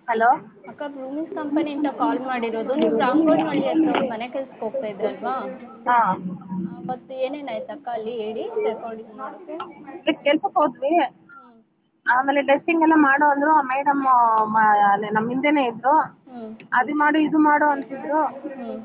hello ಅಕ್ಕ ಬ್ರೂಮಿಸ್ company ಇಂದ ಕಾಲ್ ಮಾಡಿರೋದು ನೀವು ರಾಮಗೋಡನಹಳ್ಳಿ ಹತ್ರ ಒಂದ್ ಮನೆ ಕೆಲ್ಸಕ್ ಹೋಗ್ತಾ ಇದ್ರಲ್ವಾ ಹಾ ಅವತ್ತು ಏನೇನಾಯ್ತ ಅಕ್ಕ ಅಲ್ಲಿ ಹೇಳಿ ರೆಕಾರ್ಡಿಂಗ್ ಮಾಡೋಕೆ ಕೆಲ್ಸಕ್ ಹೋದ್ವಿ ಹ್ಮ್ ಆಮೇಲೆ ಟೆಸ್ಟಿಂಗ್ ಎಲ್ಲ ಮಾಡು ಅಂದ್ರು ಮೇಡಮ್ ಅಲ್ಲಿ ನಮ್ ಹಿಂದೆನೆ ಇದ್ರು ಹ್ಮ್ ಅದು ಮಾಡು ಇದು ಮಾಡು ಅಂತಿದ್ರು ಹ್ಮ್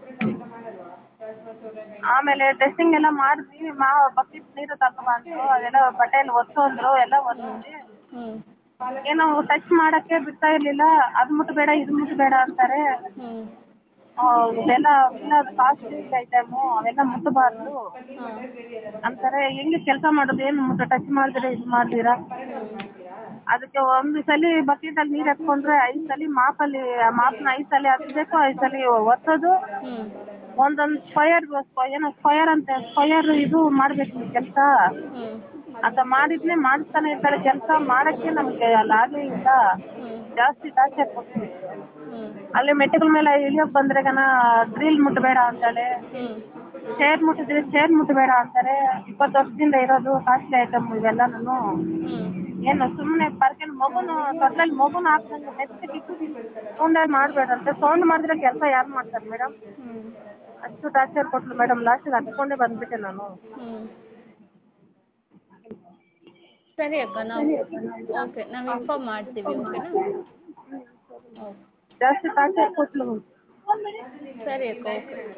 ಆಮೇಲೆ ಟೆಸ್ಟಿಂಗ್ ಎಲ್ಲ ಮಾಡಿದ್ವಿ ಮಾ ಬಕೆಟ್ ನೀರು ತಕೊಬಾ ಅಂದ್ರು ಅದೆಲ್ಲ ಬಟ್ಟೆಯಲ್ಲಿ ಒರ್ಸು ಅಂದ್ರು ಎಲ್ಲ ಹ್ಮ್ ಒರ್ಸಿದ್ವಿ ಹ್ಮ್ ಏನೋ ಟಚ್ ಮಾಡಕ್ಕೆ ಬಿಡ್ತಾ ಇರ್ಲಿಲ್ಲ ಅದ್ ಮುಟ್ಬೇಡ ಬೇಡ ಇದ್ ಮುಟ್ಬೇಡ ಬೇಡ ಅಂತಾರೆ ಹ್ಮ್ ಹ ಇದೆಲ್ಲ ಇಲ್ಲ ಕಾಸ್ಟ್ಲಿ ಐಟಮು ಅವೆಲ್ಲ ಮುಟ್ಬಾರ್ದು ಅಂತಾರೆ ಹೆಂಗೆ ಕೆಲ್ಸ ಮಾಡುದು ಏನ್ ಟಚ್ ಮಾಡ್ದಿರ ಇದ್ ಮಾಡ್ದಿರಾ ಅದಕ್ಕೆ ಒಂದ್ ಸಲಿ ಬಕೆಟ್ ಅಲ್ಲಿ ನೀರ್ ಎತ್ಕೊಂಡ್ರೆ ಐದ್ ಸಲಿ ಮಾಪಲ್ಲಿ ಮಾಪ್ನ ಐದ್ ಸಲಿ ಹಚ್ಬೇಕು ಐದ್ ಸಲಿ ಒರ್ಸೋದು ಹ್ಮ್ ಒಂದೊಂದ್ ಸ್ಕ್ವಯರ್ ಏನೋ ಸ್ಕ್ವಯರ್ ಅಂತೆ ಸ್ಕ್ವಯರ್ ಇದು ಮಾಡ್ಬೇಕು ನೀ ಕೆಲ್ಸ ಹ್ಮ್ ಅಂತ ಮಾಡಿದ್ನೆ ಮಾಡಸ್ತಾನೆ ಇರ್ತಾರೆ ಕೆಲ್ಸ ಮಾಡಕ್ಕೆ ನಮ್ಗೆ ಅಲ್ಲಾಗ್ಲೇ ಇಲ್ಲ ಹ್ಮ್ ಜಾಸ್ತಿ ಟಾರ್ಚರ್ ಕೊಡ್ತಾರೆ ಹ್ಮ್ ಅಲ್ಲಿ ಮೆಟ್ಟಿಲ ಮೇಲೆ ಇಳಿಯಕ್ ಬಂದ್ರೆ ಗನ ಡ್ರಿಲ್ ಮುಟ್ಬೇಡ ಅಂತಾಳೆ ಹ್ಮ್ ಚೇರ್ ಮುಟ್ಟಿದ್ರೆ ಚೇರ್ ಮುಟ್ಬೇಡ ಅಂತಾರೆ ಇಪ್ಪತ್ತು ವರ್ಷದಿಂದ ಇರೋದು ಕಾಸ್ಟ್ಲಿ ಐಟಮ್ ಇವೆಲ್ಲಾನುನು ಹ್ಮ್ ಏನು ಸುಮ್ನೆ ಪರ್ಕೆ ಮಗುನು ತೊಟ್ಲಲ್ಲಿ ಮಗುನು ಹಾಕ್ದಂಗೆ ಮೆತ್ತಗಿಟ್ಟು ಸೌಂಡ್ ಮಾಡ್ಬೇಡ್ರಂತೆ ಸೌಂಡ್ ಮಾಡಿದ್ರೆ ಕೆಲ್ಸ ಯಾರ್ ಮಾಡ್ತಾರೆ ಮೇಡಮ್ ಹ್ಮ್ ಅಷ್ಟು ಟಾರ್ಚರ್ ಕೊಟ್ಲು ಮೇಡಮ್ ಲಾಸ್ಟಿಗೆ ಹತ್ಕೊಂಡೆ ಬಂದ್ಬಿಟ್ಟೆ ನಾನು ಹ್ಮ್ ಸರಿ ಅಕ್ಕ ನಾವು ಓಕೆ ನಾವು ಇನ್ಫಾರ್ಮ್ ಮಾಡ್ತೀವಿ ಓಕೆನಾ ಓಕೆ ಜಾಸ್ತಿ ಟಾರ್ಚರ್ ಕೊಟ್ಲು ಸರಿ ಅಕ್ಕ ಓಕೆ